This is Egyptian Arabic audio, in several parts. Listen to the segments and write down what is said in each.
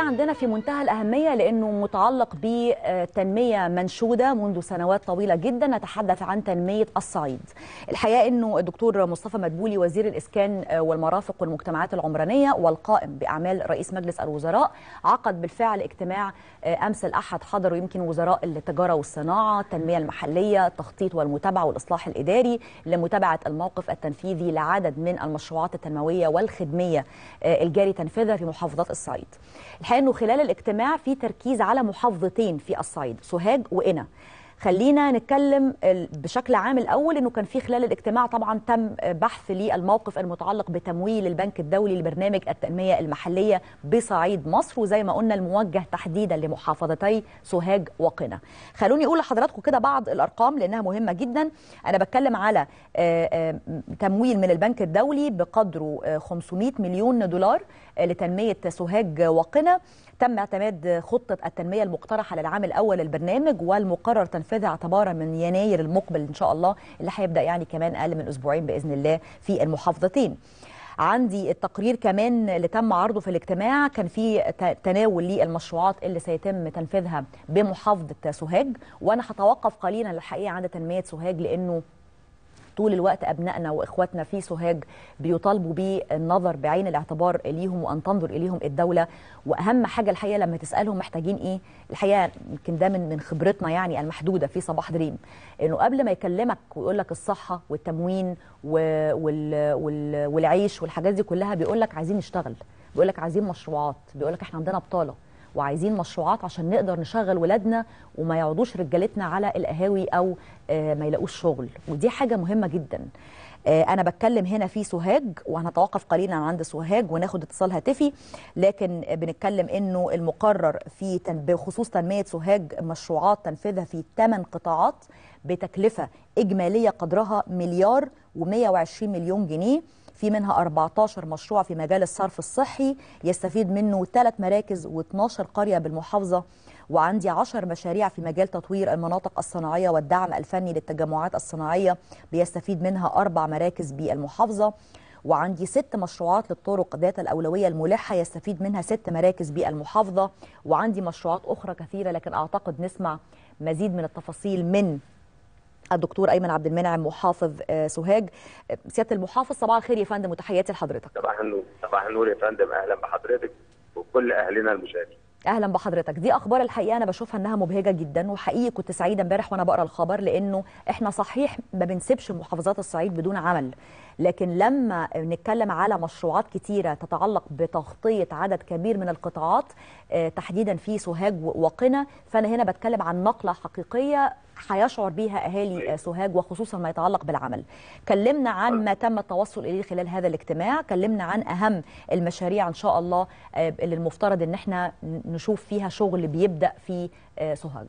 عندنا في منتهى الأهمية لأنه متعلق بتنمية منشودة منذ سنوات طويلة جدا نتحدث عن تنمية الصعيد الحقيقة أنه الدكتور مصطفى مدبولي وزير الإسكان والمرافق والمجتمعات العمرانية والقائم بأعمال رئيس مجلس الوزراء عقد بالفعل اجتماع أمس الأحد حضروا يمكن وزراء التجارة والصناعة التنمية المحلية التخطيط والمتابعة والإصلاح الإداري لمتابعة الموقف التنفيذي لعدد من المشروعات التنموية والخدمية الجاري تنفيذها في محافظات الصعيد الحقيقه انه خلال الاجتماع في تركيز على محافظتين في الصعيد سوهاج وقنا خلينا نتكلم بشكل عام الاول انه كان في خلال الاجتماع طبعا تم بحث للموقف المتعلق بتمويل البنك الدولي لبرنامج التنميه المحليه بصعيد مصر وزي ما قلنا الموجه تحديدا لمحافظتي سوهاج وقنا. خلوني اقول لحضراتكم كده بعض الارقام لانها مهمه جدا انا بتكلم على تمويل من البنك الدولي بقدره 500 مليون دولار لتنميه سوهاج وقنا تم اعتماد خطة التنمية المقترحة للعام الأول للبرنامج والمقرر تنفيذها اعتبارا من يناير المقبل إن شاء الله اللي هيبدأ يعني كمان أقل من أسبوعين بإذن الله في المحافظتين عندي التقرير كمان اللي تم عرضه في الاجتماع كان في تناول للمشروعات اللي سيتم تنفيذها بمحافظة سوهاج وأنا هتوقف قليلا الحقيقة عند تنمية سوهاج لأنه طول الوقت ابنائنا واخواتنا في سوهاج بيطالبوا بالنظر بعين الاعتبار ليهم وان تنظر اليهم الدوله واهم حاجه الحقيقه لما تسالهم محتاجين ايه الحقيقه يمكن ده من من خبرتنا يعني المحدوده في صباح دريم انه قبل ما يكلمك ويقول لك الصحه والتموين وال وال والعيش والحاجات دي كلها بيقول لك عايزين نشتغل بيقول لك عايزين مشروعات بيقول لك احنا عندنا بطاله وعايزين مشروعات عشان نقدر نشغل ولادنا وما يقعدوش رجالتنا على القهاوي او ما يلاقوش شغل ودي حاجه مهمه جدا انا بتكلم هنا في سوهاج وهنتوقف قليلا عند سوهاج وناخد اتصال هاتفي لكن بنتكلم انه المقرر في بخصوص تنميه سوهاج مشروعات تنفيذها في ثمان قطاعات بتكلفه اجماليه قدرها مليار و120 مليون جنيه في منها 14 مشروع في مجال الصرف الصحي يستفيد منه ثلاث مراكز و12 قرية بالمحافظة وعندي 10 مشاريع في مجال تطوير المناطق الصناعية والدعم الفني للتجمعات الصناعية بيستفيد منها أربع مراكز بالمحافظة وعندي ست مشروعات للطرق ذات الأولوية الملحة يستفيد منها ست مراكز بالمحافظة وعندي مشروعات أخرى كثيرة لكن أعتقد نسمع مزيد من التفاصيل من الدكتور ايمن عبد المنعم محافظ سوهاج سياده المحافظ صباح الخير يا فندم وتحياتي لحضرتك صباح النور صباح النور يا فندم اهلا بحضرتك وكل اهلنا المشاهدين اهلا بحضرتك دي اخبار الحقيقه انا بشوفها انها مبهجه جدا وحقيقي كنت سعيده امبارح وانا بقرا الخبر لانه احنا صحيح ما بنسيبش محافظات الصعيد بدون عمل لكن لما نتكلم على مشروعات كتيره تتعلق بتغطيه عدد كبير من القطاعات تحديدا في سوهاج وقنا فانا هنا بتكلم عن نقله حقيقيه هيشعر بيها اهالي سوهاج وخصوصا ما يتعلق بالعمل. كلمنا عن ما تم التوصل اليه خلال هذا الاجتماع، كلمنا عن اهم المشاريع ان شاء الله اللي المفترض ان احنا نشوف فيها شغل بيبدا في سوهاج.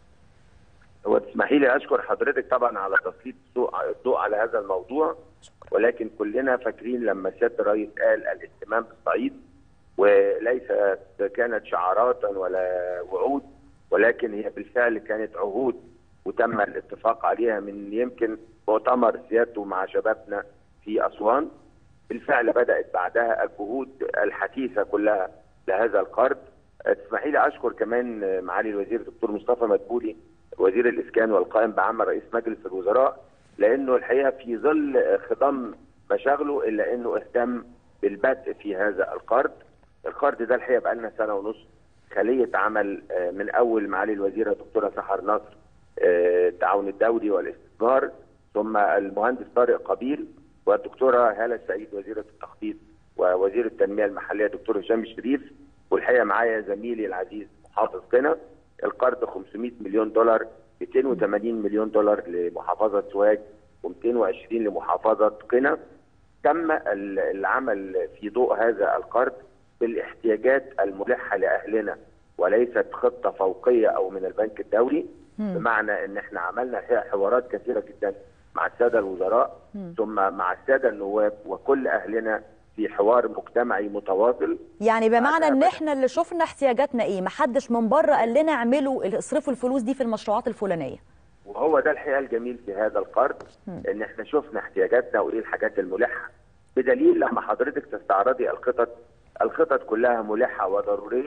هو تسمحي لي اشكر حضرتك طبعا على تسليط الضوء على هذا الموضوع ولكن كلنا فاكرين لما سياده الرئيس قال الاهتمام بالصعيد وليست كانت شعارات ولا وعود ولكن هي بالفعل كانت عهود وتم الاتفاق عليها من يمكن مؤتمر سيادته مع شبابنا في اسوان بالفعل بدات بعدها الجهود الحثيثه كلها لهذا القرض تسمحي لي اشكر كمان معالي الوزير الدكتور مصطفى مدبولي وزير الاسكان والقائم بعمل رئيس مجلس الوزراء لانه الحقيقه في ظل خضم مشاغله الا انه اهتم بالبدء في هذا القرض القرض ده الحقيقه بقى لنا سنه ونص خليه عمل من اول معالي الوزيره الدكتوره سحر نصر التعاون الدولي والاستثمار ثم المهندس طارق قبيل والدكتوره هاله السعيد وزيره التخطيط ووزير التنميه المحليه دكتور هشام الشريف والحقيقه معايا زميلي العزيز محافظ قنا القرض 500 مليون دولار 280 مليون دولار لمحافظه سوهاج و220 لمحافظه قنا تم العمل في ضوء هذا القرض بالاحتياجات الملحه لاهلنا وليست خطه فوقيه او من البنك الدولي بمعنى ان احنا عملنا حوارات كثيره جدا مع الساده الوزراء مم. ثم مع الساده النواب وكل اهلنا في حوار مجتمعي متواصل يعني بمعنى ان احنا اللي شفنا احتياجاتنا ايه ما حدش من بره قال لنا اعملوا اصرفوا الفلوس دي في المشروعات الفلانيه وهو ده الحقيقه الجميل في هذا القرض مم. ان احنا شفنا احتياجاتنا وايه الحاجات الملحه بدليل لما حضرتك تستعرضي الخطط الخطط كلها ملحه وضروريه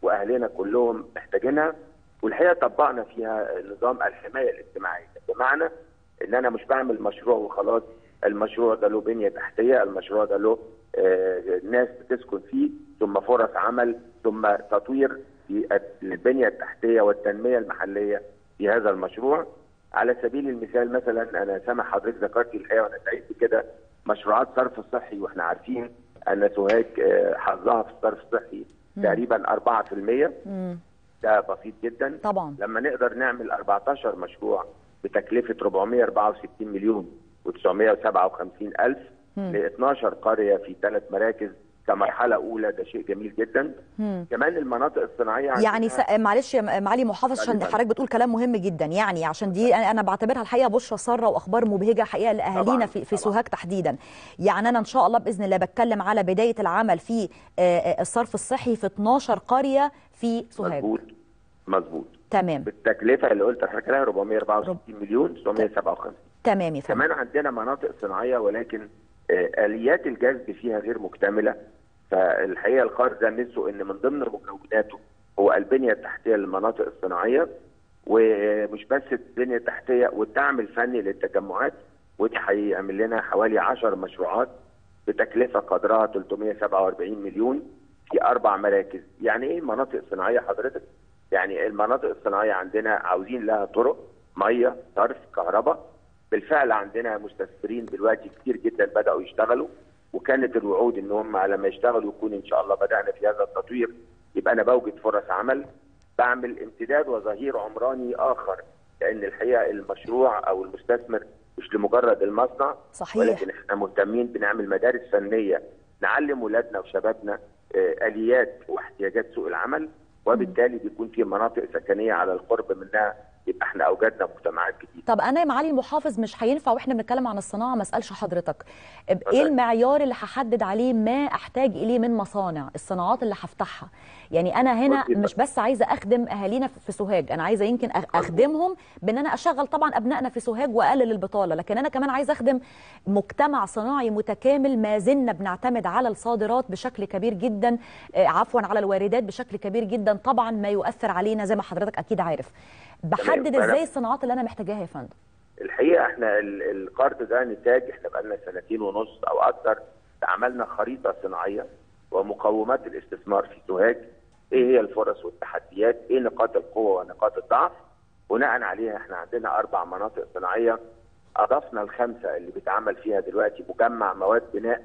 واهلنا كلهم محتاجينها والحقيقه طبقنا فيها نظام الحمايه الاجتماعيه بمعنى ان انا مش بعمل مشروع وخلاص المشروع ده له بنيه تحتيه المشروع ده له آه، ناس بتسكن فيه ثم فرص عمل ثم تطوير في البنيه التحتيه والتنميه المحليه في هذا المشروع على سبيل المثال مثلا انا سامع حضرتك ذكرتي الحقيقه وانا سعيد بكده مشروعات صرف الصحي واحنا عارفين ان سوهاج آه، حظها في الصرف الصحي تقريبا 4% مم. ده بسيط جدا طبعا لما نقدر نعمل 14 مشروع بتكلفه 464 مليون و957 الف ل 12 قريه في ثلاث مراكز كمرحله اولى ده شيء جميل جدا مم. كمان المناطق الصناعيه يعني عندنا- س... معلش يا م- معالي محافظ عشان اتفضل. حضرتك بتقول كلام مهم جدا يعني عشان دي انا أنا بعتبرها الحقيقه بشرى ساره واخبار مبهجه حقيقه لاهالينا طبعاً، في, في طبعاً. سوهاج تحديدا يعني انا ان شاء الله باذن الله بتكلم على بدايه العمل في آه، آه، الصرف الصحي في 12 قريه في سوهاج مظبوط مظبوط تمام بالتكلفه اللي قلت لحضرتك عليها 464 مليون 957 تمام يا فندم كمان عندنا مناطق صناعيه ولكن آه، اليات الجذب فيها غير مكتمله فالحقيقه القرض ده ميزته ان من ضمن مكوناته هو البنيه التحتيه للمناطق الصناعيه ومش بس البنيه التحتيه والدعم الفني للتجمعات ودي هيعمل لنا حوالي 10 مشروعات بتكلفه قدرها 347 مليون في اربع مراكز يعني ايه مناطق صناعيه حضرتك يعني المناطق الصناعيه عندنا عاوزين لها طرق ميه صرف كهرباء بالفعل عندنا مستثمرين دلوقتي كتير جدا بداوا يشتغلوا وكانت الوعود ان هم لما يشتغلوا يكون ان شاء الله بدانا في هذا التطوير يبقى انا بوجد فرص عمل بعمل امتداد وظهير عمراني اخر لان الحقيقه المشروع او المستثمر مش لمجرد المصنع صحيح. ولكن احنا مهتمين بنعمل مدارس فنيه نعلم ولادنا وشبابنا آه، اليات واحتياجات سوق العمل وبالتالي بيكون في مناطق سكنيه على القرب منها يبقى احنا اوجدنا مجتمعات جديده طب انا يا معالي المحافظ مش هينفع واحنا بنتكلم عن الصناعه ما اسالش حضرتك ايه اتفضل. المعيار اللي هحدد عليه ما احتاج اليه من مصانع الصناعات اللي هفتحها يعني انا هنا بصي مش بس عايزه اخدم اهالينا في سوهاج انا عايزه يمكن أخ- اخدمهم بان انا اشغل طبعا ابنائنا في سوهاج واقلل البطاله لكن انا كمان عايزه اخدم مجتمع صناعي متكامل ما زلنا بنعتمد على الصادرات بشكل كبير جدا آه، عفوا على الواردات بشكل كبير جدا طبعا ما يؤثر علينا زي ما حضرتك اكيد عارف بحدد فأنا- ازاي الصناعات اللي انا محتاجاها يا فندم الحقيقه احنا ال- القرض ده نتاج احنا بقالنا سنتين ونص او اكثر عملنا خريطه صناعيه ومقومات الاستثمار في سوهاج ايه هي الفرص والتحديات ايه نقاط القوه ونقاط الضعف بناء عليها احنا عندنا اربع مناطق صناعيه اضفنا الخمسه اللي بيتعمل فيها دلوقتي مجمع مواد بناء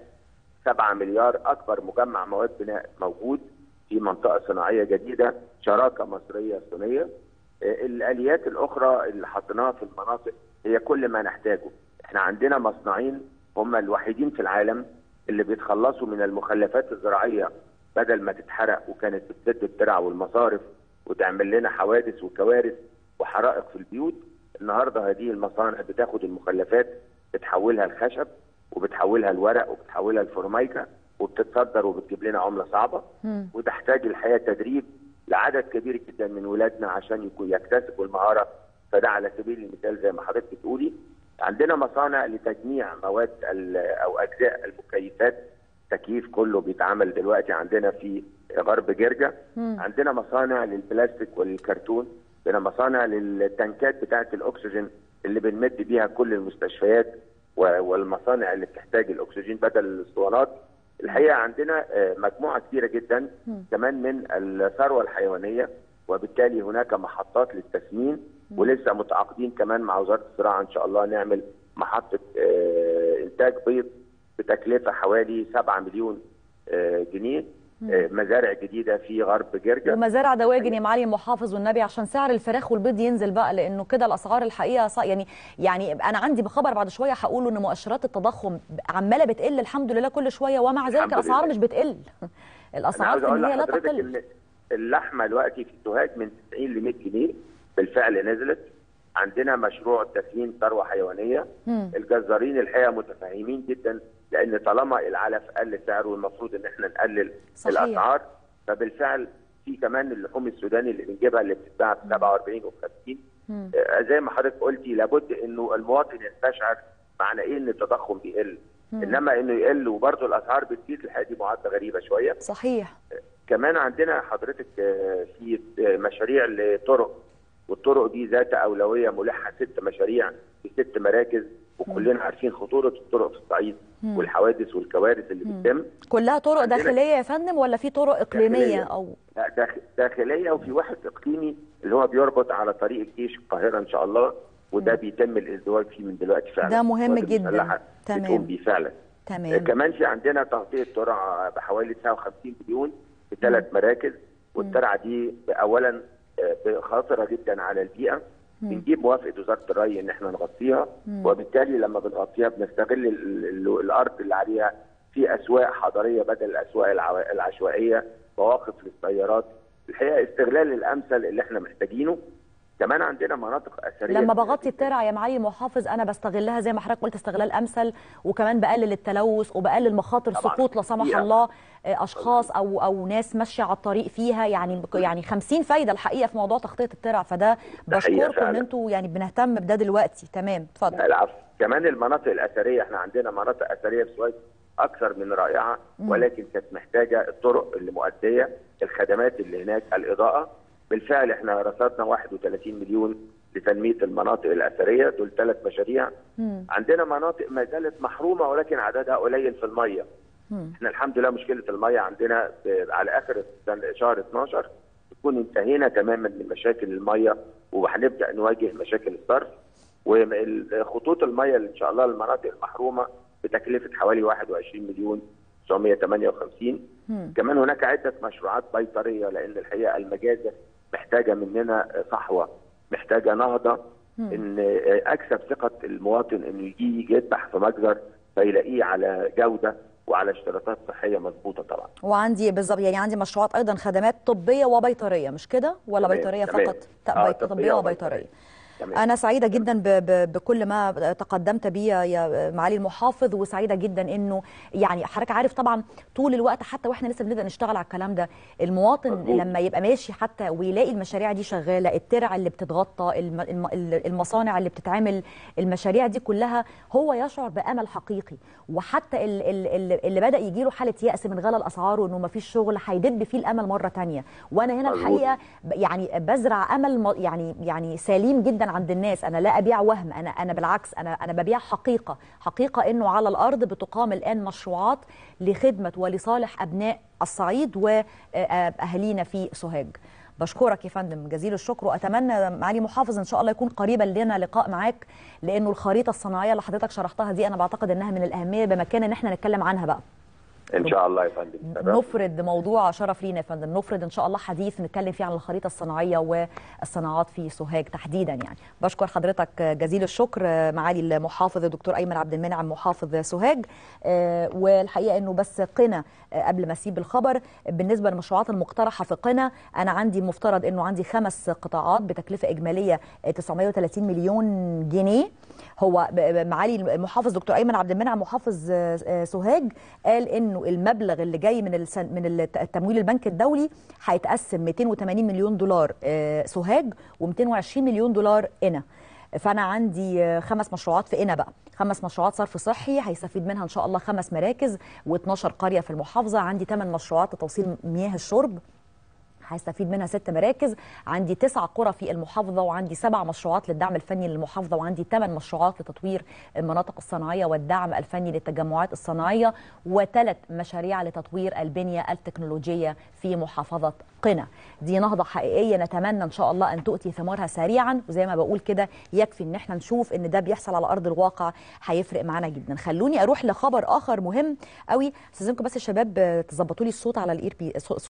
7 مليار اكبر مجمع مواد بناء موجود في منطقه صناعيه جديده شراكه مصريه صينيه آه، الاليات الاخرى اللي حطيناها في المناطق هي كل ما نحتاجه احنا عندنا مصنعين هم الوحيدين في العالم اللي بيتخلصوا من المخلفات الزراعيه بدل ما تتحرق وكانت بتسد الترع والمصارف وتعمل لنا حوادث وكوارث وحرائق في البيوت النهارده هذه المصانع بتاخد المخلفات بتحولها لخشب وبتحولها لورق وبتحولها لفورمايكا وبتتصدر وبتجيب لنا عمله صعبه وتحتاج الحقيقه تدريب لعدد كبير جدا من ولادنا عشان يكون يكتسبوا المهاره فده على سبيل المثال زي ما حضرتك بتقولي عندنا مصانع لتجميع مواد ال- او اجزاء المكيفات تكييف كله بيتعمل دلوقتي عندنا في غرب جرجا عندنا مصانع للبلاستيك والكرتون عندنا مصانع للتنكات بتاعه الاكسجين اللي بنمد بيها كل المستشفيات و- والمصانع اللي بتحتاج الاكسجين بدل الاسطوانات الحقيقه عندنا آه، مجموعه كبيره جدا كمان من الثروه الحيوانيه وبالتالي هناك محطات للتسمين ولسه متعاقدين كمان مع وزاره الزراعه ان شاء الله نعمل محطه آه، انتاج بيض بتكلفه حوالي 7 مليون آه، جنيه آه، مزارع جديده في غرب جرجا ومزارع دواجن يا معالي المحافظ والنبي عشان سعر الفراخ والبيض ينزل بقى لانه كده الاسعار الحقيقه ص... يعني يعني انا عندي بخبر بعد شويه هقوله ان مؤشرات التضخم عماله بتقل الحمد لله كل شويه ومع ذلك الحمد الاسعار لله. مش بتقل انا الاسعار عاوز في اقول النهايه لا لحضرتك تقل ان اللحمه دلوقتي في سوهاج من 90 ل 100 جنيه بالفعل نزلت عندنا مشروع تسمين ثروه حيوانيه مم. الجزارين الحقيقه متفاهمين جدا لان طالما العلف قل سعره المفروض ان احنا نقلل صحيح. الاسعار فبالفعل في كمان اللحوم السوداني اللي بنجيبها اللي بتتباع ب 47 و 50 مم. آه، زي ما حضرتك قلتي لابد انه المواطن يستشعر معنى ايه ان التضخم بيقل انما انه يقل وبرضه الاسعار بتزيد الحقيقه دي معادله غريبه شويه صحيح كمان عندنا حضرتك آه، في آه، مشاريع لطرق والطرق دي ذات اولويه ملحه ست مشاريع في ست مراكز وكلنا عارفين خطوره الطرق في الصعيد مم. والحوادث والكوارث اللي مم. بتتم كلها طرق عندنا- داخليه يا فندم ولا في طرق اقليميه داخلية. او لا، داخ- داخليه وفي واحد اقليمي اللي هو بيربط على طريق الجيش القاهره ان شاء الله وده بيتم الازدواج فيه من دلوقتي فعلا ده مهم القوات جداً. المسلحة تمام. بتقوم بيه فعلا آه، تمام كمان في عندنا تغطيه ترع بحوالي 59 مليون في ثلاث مراكز والترعه دي اولا آه، خطره جدا على البيئه بنجيب موافقه وزاره الري ان احنا نغطيها وبالتالي لما بنغطيها بنستغل ال- ال- الارض اللي عليها في اسواق حضريه بدل الاسواق الع- العشوائيه مواقف للسيارات الحقيقه استغلال الامثل اللي احنا محتاجينه كمان عندنا مناطق اثريه لما بغطي الترع يا معالي المحافظ انا بستغلها زي ما حضرتك قلت استغلال امثل وكمان بقلل التلوث وبقلل مخاطر طبعاً. سقوط لا سمح بيئة. الله آه، اشخاص او او ناس ماشيه على الطريق فيها يعني يعني 50 فايده الحقيقه في موضوع تغطيه الترع فده ده حقيقة بشكركم ان فعلاً. انتوا يعني بنهتم بده دلوقتي تمام اتفضل العفو كمان المناطق الاثريه احنا عندنا مناطق اثريه في سويس اكثر من رائعه ولكن كانت محتاجه الطرق اللي مؤديه الخدمات اللي هناك الاضاءه بالفعل احنا رصدنا 31 مليون لتنميه المناطق الاثريه دول ثلاث مشاريع مم. عندنا مناطق ما زالت محرومه ولكن عددها قليل في الميه مم. احنا الحمد لله مشكله الميه عندنا ب- على اخر السنة- شهر 12 تكون انتهينا تماما من مشاكل الميه وهنبدا نواجه مشاكل الصرف وخطوط الميه اللي ان شاء الله المناطق المحرومه بتكلفه حوالي 21 مليون 958 مم. كمان هناك عده مشروعات بيطريه لان الحقيقه المجازر محتاجه مننا صحوه محتاجه نهضه ان اكسب ثقه المواطن انه يجي يجي يذبح في مجزر فيلاقيه على جوده وعلى اشتراطات صحيه مظبوطه طبعا وعندي بالظبط يعني عندي مشروعات ايضا خدمات طبيه وبيطريه مش كده ولا تمام، بيطريه تمام. فقط لا، آه، بي- طبية طبيه وبيطرية. وبيطريه تمام. أنا سعيدة جدا ب- ب- بكل ما تقدمت بيه يا معالي المحافظ وسعيدة جدا إنه يعني حضرتك عارف طبعا طول الوقت حتى وإحنا لسه بنبدأ نشتغل على الكلام ده المواطن مظبوط. لما يبقى ماشي حتى ويلاقي المشاريع دي شغالة الترع اللي بتتغطى الم- الم- المصانع اللي بتتعمل المشاريع دي كلها هو يشعر بأمل حقيقي وحتى ال- ال- ال- اللي بدأ يجيله حالة يأس من غلاء الأسعار وإنه مفيش شغل هيدب فيه الأمل مرة تانية وأنا هنا مظبوط. الحقيقة ب- يعني بزرع امل م- يعني يعني سليم جدا عند الناس انا لا ابيع وهم انا انا بالعكس انا انا ببيع حقيقه حقيقه انه على الارض بتقام الان مشروعات لخدمه ولصالح ابناء الصعيد واهالينا في سوهاج بشكرك يا فندم جزيل الشكر واتمنى معالي محافظ ان شاء الله يكون قريبا لنا لقاء معاك لانه الخريطه الصناعيه اللي حضرتك شرحتها دي انا بعتقد انها من الاهميه بمكان ان احنا نتكلم عنها بقى ان شاء الله يا فندم تمام. نفرد موضوع شرف لينا يا فندم نفرد ان شاء الله حديث نتكلم فيه عن الخريطه الصناعيه والصناعات في سوهاج تحديدا يعني بشكر حضرتك جزيل الشكر معالي المحافظ الدكتور ايمن عبد المنعم محافظ سوهاج آه، والحقيقه انه بس قنا آه، قبل ما اسيب الخبر بالنسبه للمشروعات المقترحه في قنا انا عندي المفترض انه عندي خمس قطاعات بتكلفه اجماليه آه، 930 مليون جنيه هو ب- ب- معالي المحافظ دكتور ايمن عبد المنعم محافظ آه، آه، سوهاج قال انه المبلغ اللي جاي من السن من الت- التمويل البنك الدولي هيتقسم 280 مليون دولار آه، سوهاج و220 مليون دولار قنا فانا عندي آه، خمس مشروعات في قنا بقى خمس مشروعات صرف صحي هيستفيد منها ان شاء الله خمس مراكز و12 قريه في المحافظه عندي ثمان مشروعات لتوصيل مياه الشرب هيستفيد منها ست مراكز عندي تسع قرى في المحافظة وعندي سبع مشروعات للدعم الفني للمحافظة وعندي ثمان مشروعات لتطوير المناطق الصناعية والدعم الفني للتجمعات الصناعية وثلاث مشاريع لتطوير البنية التكنولوجية في محافظة قنا دي نهضة حقيقية نتمنى إن شاء الله أن تؤتي ثمارها سريعا وزي ما بقول كده يكفي إن احنا نشوف إن ده بيحصل على أرض الواقع هيفرق معانا جدا خلوني أروح لخبر آخر مهم قوي استاذنكم بس الشباب آه، تظبطوا لي الصوت على الاير بي